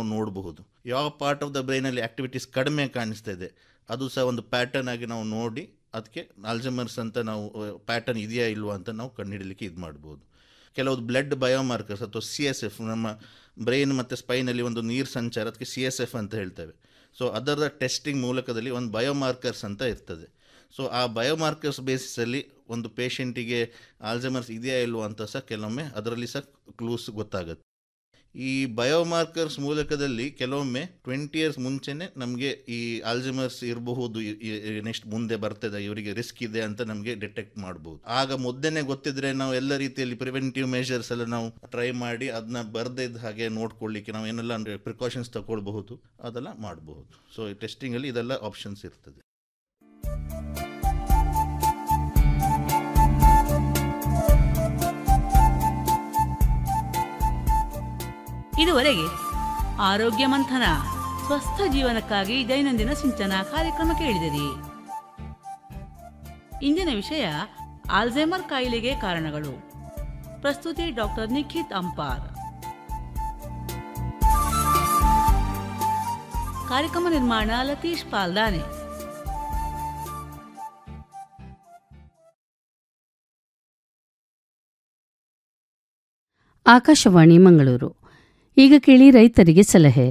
ನಾವು ನೋಡಬಹುದು ಯಾವ ಪಾರ್ಟ್ ಆಫ್ ದ ಬ್ರೈನಲ್ಲಿ ಆಕ್ಟಿವಿಟೀಸ್ ಕಡಿಮೆ ಕಾಣಿಸ್ತಾ ಇದೆ ಅದು ಸಹ ಒಂದು ಪ್ಯಾಟರ್ನ್ ಆಗಿ ನಾವು ನೋಡಿ ಅದಕ್ಕೆ ಆಲ್ಜಮರ್ಸ್ ಅಂತ ನಾವು ಪ್ಯಾಟರ್ನ್ ಇದೆಯಾ ಇಲ್ವಾ ಅಂತ ನಾವು ಕಂಡುಹಿಡಲಿಕ್ಕೆ ಇದು ಮಾಡ್ಬೋದು ಕೆಲವು ಬ್ಲಡ್ ಬಯೋಮಾರ್ಕರ್ಸ್ ಅಥವಾ ಸಿ ಎಸ್ ಎಫ್ ನಮ್ಮ ಬ್ರೈನ್ ಮತ್ತು ಸ್ಪೈನಲ್ಲಿ ಒಂದು ನೀರು ಸಂಚಾರ ಅದಕ್ಕೆ ಸಿ ಎಸ್ ಎಫ್ ಅಂತ ಹೇಳ್ತೇವೆ ಸೊ ಅದರ ಟೆಸ್ಟಿಂಗ್ ಮೂಲಕದಲ್ಲಿ ಒಂದು ಬಯೋಮಾರ್ಕರ್ಸ್ ಅಂತ ಇರ್ತದೆ ಸೊ ಆ ಬಯೋಮಾರ್ಕರ್ಸ್ ಬೇಸಿಸಲ್ಲಿ ಒಂದು ಪೇಷಂಟಿಗೆ ಆಲ್ಜಮರ್ಸ್ ಇದೆಯಾ ಇಲ್ವಾ ಅಂತ ಸಹ ಕೆಲವೊಮ್ಮೆ ಅದರಲ್ಲಿ ಸಹ ಕ್ಲೂಸ್ ಗೊತ್ತಾಗುತ್ತೆ ಈ ಬಯೋಮಾರ್ಕರ್ಸ್ ಮೂಲಕದಲ್ಲಿ ಕೆಲವೊಮ್ಮೆ ಟ್ವೆಂಟಿ ಇಯರ್ಸ್ ಮುಂಚೆನೆ ನಮಗೆ ಈ ಆಲ್ಜಮರ್ಸ್ ಇರಬಹುದು ನೆಕ್ಸ್ಟ್ ಮುಂದೆ ಬರ್ತದೆ ಇವರಿಗೆ ರಿಸ್ಕ್ ಇದೆ ಅಂತ ನಮಗೆ ಡಿಟೆಕ್ಟ್ ಮಾಡ್ಬೋದು ಆಗ ಮೊದಲೇ ಗೊತ್ತಿದ್ರೆ ನಾವು ಎಲ್ಲ ರೀತಿಯಲ್ಲಿ ಪ್ರಿವೆಂಟಿವ್ ಮೆಷರ್ಸ್ ಎಲ್ಲ ನಾವು ಟ್ರೈ ಮಾಡಿ ಅದನ್ನ ಬರ್ದೇ ಇದ್ದ ಹಾಗೆ ನೋಡ್ಕೊಳ್ಳಿಕ್ಕೆ ನಾವು ಏನೆಲ್ಲ ಅಂದರೆ ಪ್ರಿಕಾಷನ್ಸ್ ತಗೊಳ್ಬಹುದು ಅದೆಲ್ಲ ಮಾಡಬಹುದು ಸೊ ಈ ಟೆಸ್ಟಿಂಗಲ್ಲಿ ಇದೆಲ್ಲ ಆಪ್ಷನ್ಸ್ ಇರ್ತದೆ ಇದುವರೆಗೆ ಆರೋಗ್ಯ ಮಂಥನ ಸ್ವಸ್ಥ ಜೀವನಕ್ಕಾಗಿ ದೈನಂದಿನ ಸಿಂಚನ ಕಾರ್ಯಕ್ರಮ ಕೇಳಿದಿರಿ ಇಂದಿನ ವಿಷಯ ಆಲ್ಝೈಮರ್ ಕಾಯಿಲೆಗೆ ಕಾರಣಗಳು ಪ್ರಸ್ತುತಿ ಡಾಕ್ಟರ್ ನಿಖಿತ್ ಅಂಪಾರ್ ಕಾರ್ಯಕ್ರಮ ನಿರ್ಮಾಣ ಲತೀಶ್ ಪಾಲ್ದಾನೆ ಆಕಾಶವಾಣಿ ಮಂಗಳೂರು ಈಗ ಕೇಳಿ ರೈತರಿಗೆ ಸಲಹೆ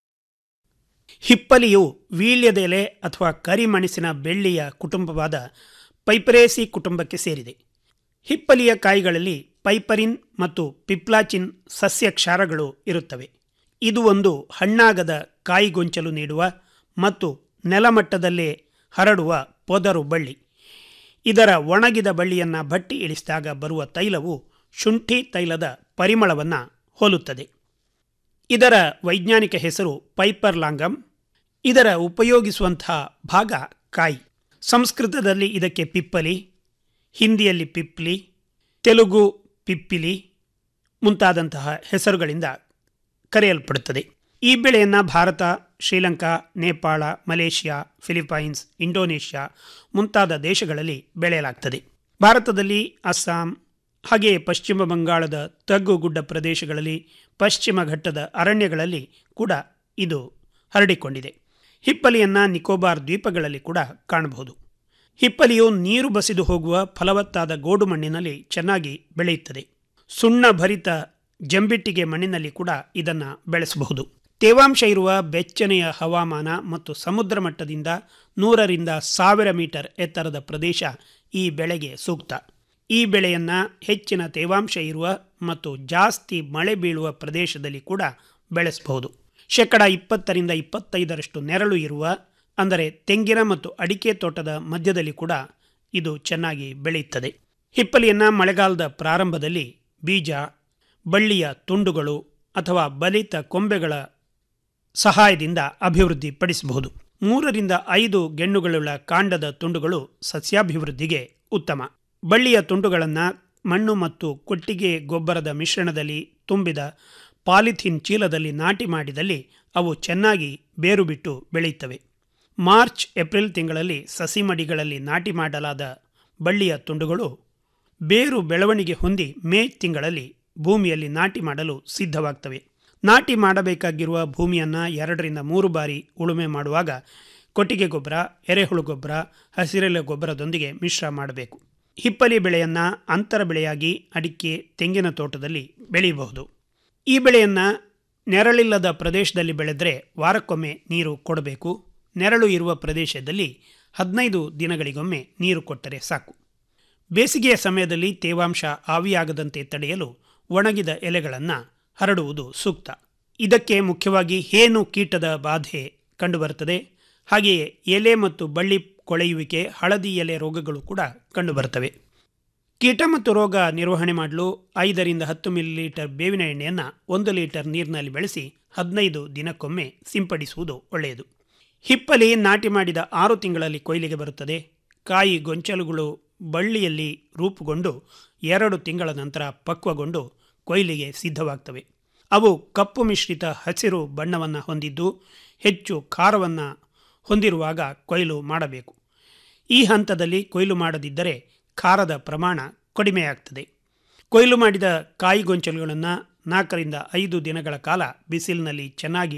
ಹಿಪ್ಪಲಿಯು ವೀಳ್ಯದೆಲೆ ಅಥವಾ ಕರಿಮೆಣಸಿನ ಬೆಳ್ಳಿಯ ಕುಟುಂಬವಾದ ಪೈಪರೇಸಿ ಕುಟುಂಬಕ್ಕೆ ಸೇರಿದೆ ಹಿಪ್ಪಲಿಯ ಕಾಯಿಗಳಲ್ಲಿ ಪೈಪರಿನ್ ಮತ್ತು ಪಿಪ್ಲಾಚಿನ್ ಸಸ್ಯ ಕ್ಷಾರಗಳು ಇರುತ್ತವೆ ಇದು ಒಂದು ಹಣ್ಣಾಗದ ಕಾಯಿಗೊಂಚಲು ನೀಡುವ ಮತ್ತು ನೆಲಮಟ್ಟದಲ್ಲೇ ಹರಡುವ ಪೊದರು ಬಳ್ಳಿ ಇದರ ಒಣಗಿದ ಬಳ್ಳಿಯನ್ನು ಬಟ್ಟಿ ಇಳಿಸಿದಾಗ ಬರುವ ತೈಲವು ಶುಂಠಿ ತೈಲದ ಪರಿಮಳವನ್ನು ಹೋಲುತ್ತದೆ ಇದರ ವೈಜ್ಞಾನಿಕ ಹೆಸರು ಪೈಪರ್ ಲಾಂಗಮ್ ಇದರ ಉಪಯೋಗಿಸುವಂತಹ ಭಾಗ ಕಾಯಿ ಸಂಸ್ಕೃತದಲ್ಲಿ ಇದಕ್ಕೆ ಪಿಪ್ಪಲಿ ಹಿಂದಿಯಲ್ಲಿ ಪಿಪ್ಲಿ ತೆಲುಗು ಪಿಪ್ಪಿಲಿ ಮುಂತಾದಂತಹ ಹೆಸರುಗಳಿಂದ ಕರೆಯಲ್ಪಡುತ್ತದೆ ಈ ಬೆಳೆಯನ್ನು Bharat Sri Lanka Nepal Malaysia Philippines Indonesia ಮುಂತಾದ ದೇಶಗಳಲ್ಲಿ ಬೆಳೆಯಲಾಗ್ತದೆ ಭಾರತದಲ್ಲಿ ಅಸ್ಸಾಂ ಹಾಗೆಯೇ ಪಶ್ಚಿಮ ಬಂಗಾಳದ ತಗ್ಗು ಗುಡ್ಡ ಪ್ರದೇಶಗಳಲ್ಲಿ ಪಶ್ಚಿಮ ಘಟ್ಟದ ಅರಣ್ಯಗಳಲ್ಲಿ ಕೂಡ ಇದು ಹರಡಿಕೊಂಡಿದೆ ಹಿಪ್ಪಲಿಯನ್ನು ನಿಕೋಬಾರ್ ದ್ವೀಪಗಳಲ್ಲಿ ಕೂಡ ಕಾಣಬಹುದು ಹಿಪ್ಪಲಿಯು ನೀರು ಬಸಿದು ಹೋಗುವ ಫಲವತ್ತಾದ ಗೋಡು ಮಣ್ಣಿನಲ್ಲಿ ಚೆನ್ನಾಗಿ ಬೆಳೆಯುತ್ತದೆ ಸುಣ್ಣ ಭರಿತ ಜಂಬಿಟ್ಟಿಗೆ ಮಣ್ಣಿನಲ್ಲಿ ಕೂಡ ಇದನ್ನು ಬೆಳೆಸಬಹುದು ತೇವಾಂಶ ಇರುವ ಬೆಚ್ಚನೆಯ ಹವಾಮಾನ ಮತ್ತು ಸಮುದ್ರ ಮಟ್ಟದಿಂದ ನೂರರಿಂದ ಸಾವಿರ ಮೀಟರ್ ಎತ್ತರದ ಪ್ರದೇಶ ಈ ಬೆಳೆಗೆ ಸೂಕ್ತ ಈ ಬೆಳೆಯನ್ನು ಹೆಚ್ಚಿನ ತೇವಾಂಶ ಇರುವ ಮತ್ತು ಜಾಸ್ತಿ ಮಳೆ ಬೀಳುವ ಪ್ರದೇಶದಲ್ಲಿ ಕೂಡ ಬೆಳೆಸಬಹುದು ಶೇಕಡ ಇಪ್ಪತ್ತರಿಂದ ಇಪ್ಪತ್ತೈದರಷ್ಟು ನೆರಳು ಇರುವ ಅಂದರೆ ತೆಂಗಿನ ಮತ್ತು ಅಡಿಕೆ ತೋಟದ ಮಧ್ಯದಲ್ಲಿ ಕೂಡ ಇದು ಚೆನ್ನಾಗಿ ಬೆಳೆಯುತ್ತದೆ ಹಿಪ್ಪಲಿಯನ್ನು ಮಳೆಗಾಲದ ಪ್ರಾರಂಭದಲ್ಲಿ ಬೀಜ ಬಳ್ಳಿಯ ತುಂಡುಗಳು ಅಥವಾ ಬಲಿತ ಕೊಂಬೆಗಳ ಸಹಾಯದಿಂದ ಅಭಿವೃದ್ಧಿಪಡಿಸಬಹುದು ಮೂರರಿಂದ ಐದು ಗೆಣ್ಣುಗಳುಳ್ಳ ಕಾಂಡದ ತುಂಡುಗಳು ಸಸ್ಯಾಭಿವೃದ್ಧಿಗೆ ಉತ್ತಮ ಬಳ್ಳಿಯ ತುಂಡುಗಳನ್ನು ಮಣ್ಣು ಮತ್ತು ಕೊಟ್ಟಿಗೆ ಗೊಬ್ಬರದ ಮಿಶ್ರಣದಲ್ಲಿ ತುಂಬಿದ ಪಾಲಿಥೀನ್ ಚೀಲದಲ್ಲಿ ನಾಟಿ ಮಾಡಿದಲ್ಲಿ ಅವು ಚೆನ್ನಾಗಿ ಬೇರು ಬಿಟ್ಟು ಬೆಳೆಯುತ್ತವೆ ಮಾರ್ಚ್ ಏಪ್ರಿಲ್ ತಿಂಗಳಲ್ಲಿ ಸಸಿ ಮಡಿಗಳಲ್ಲಿ ನಾಟಿ ಮಾಡಲಾದ ಬಳ್ಳಿಯ ತುಂಡುಗಳು ಬೇರು ಬೆಳವಣಿಗೆ ಹೊಂದಿ ಮೇ ತಿಂಗಳಲ್ಲಿ ಭೂಮಿಯಲ್ಲಿ ನಾಟಿ ಮಾಡಲು ಸಿದ್ಧವಾಗ್ತವೆ ನಾಟಿ ಮಾಡಬೇಕಾಗಿರುವ ಭೂಮಿಯನ್ನು ಎರಡರಿಂದ ಮೂರು ಬಾರಿ ಉಳುಮೆ ಮಾಡುವಾಗ ಕೊಟ್ಟಿಗೆ ಗೊಬ್ಬರ ಎರೆಹುಳು ಗೊಬ್ಬರ ಹಸಿರೆಲೆ ಗೊಬ್ಬರದೊಂದಿಗೆ ಮಿಶ್ರ ಮಾಡಬೇಕು ಹಿಪ್ಪಲಿ ಬೆಳೆಯನ್ನು ಅಂತರ ಬೆಳೆಯಾಗಿ ಅಡಿಕೆ ತೆಂಗಿನ ತೋಟದಲ್ಲಿ ಬೆಳೆಯಬಹುದು ಈ ಬೆಳೆಯನ್ನು ನೆರಳಿಲ್ಲದ ಪ್ರದೇಶದಲ್ಲಿ ಬೆಳೆದರೆ ವಾರಕ್ಕೊಮ್ಮೆ ನೀರು ಕೊಡಬೇಕು ನೆರಳು ಇರುವ ಪ್ರದೇಶದಲ್ಲಿ ಹದಿನೈದು ದಿನಗಳಿಗೊಮ್ಮೆ ನೀರು ಕೊಟ್ಟರೆ ಸಾಕು ಬೇಸಿಗೆಯ ಸಮಯದಲ್ಲಿ ತೇವಾಂಶ ಆವಿಯಾಗದಂತೆ ತಡೆಯಲು ಒಣಗಿದ ಎಲೆಗಳನ್ನು ಹರಡುವುದು ಸೂಕ್ತ ಇದಕ್ಕೆ ಮುಖ್ಯವಾಗಿ ಹೇನು ಕೀಟದ ಬಾಧೆ ಕಂಡುಬರುತ್ತದೆ ಹಾಗೆಯೇ ಎಲೆ ಮತ್ತು ಬಳ್ಳಿ ಕೊಳೆಯುವಿಕೆ ಹಳದಿ ಎಲೆ ರೋಗಗಳು ಕೂಡ ಕಂಡುಬರುತ್ತವೆ ಕೀಟ ಮತ್ತು ರೋಗ ನಿರ್ವಹಣೆ ಮಾಡಲು ಐದರಿಂದ ಹತ್ತು ಮಿಲಿಲೀಟರ್ ಬೇವಿನ ಎಣ್ಣೆಯನ್ನು ಒಂದು ಲೀಟರ್ ನೀರಿನಲ್ಲಿ ಬೆಳೆಸಿ ಹದಿನೈದು ದಿನಕ್ಕೊಮ್ಮೆ ಸಿಂಪಡಿಸುವುದು ಒಳ್ಳೆಯದು ಹಿಪ್ಪಲಿ ನಾಟಿ ಮಾಡಿದ ಆರು ತಿಂಗಳಲ್ಲಿ ಕೊಯ್ಲಿಗೆ ಬರುತ್ತದೆ ಕಾಯಿ ಗೊಂಚಲುಗಳು ಬಳ್ಳಿಯಲ್ಲಿ ರೂಪುಗೊಂಡು ಎರಡು ತಿಂಗಳ ನಂತರ ಪಕ್ವಗೊಂಡು ಕೊಯ್ಲಿಗೆ ಸಿದ್ಧವಾಗ್ತವೆ ಅವು ಕಪ್ಪು ಮಿಶ್ರಿತ ಹಸಿರು ಬಣ್ಣವನ್ನು ಹೊಂದಿದ್ದು ಹೆಚ್ಚು ಖಾರವನ್ನು ಹೊಂದಿರುವಾಗ ಕೊಯ್ಲು ಮಾಡಬೇಕು ಈ ಹಂತದಲ್ಲಿ ಕೊಯ್ಲು ಮಾಡದಿದ್ದರೆ ಖಾರದ ಪ್ರಮಾಣ ಕಡಿಮೆಯಾಗ್ತದೆ ಕೊಯ್ಲು ಮಾಡಿದ ಕಾಯಿ ಗೊಂಚಲುಗಳನ್ನು ನಾಲ್ಕರಿಂದ ಐದು ದಿನಗಳ ಕಾಲ ಬಿಸಿಲಿನಲ್ಲಿ ಚೆನ್ನಾಗಿ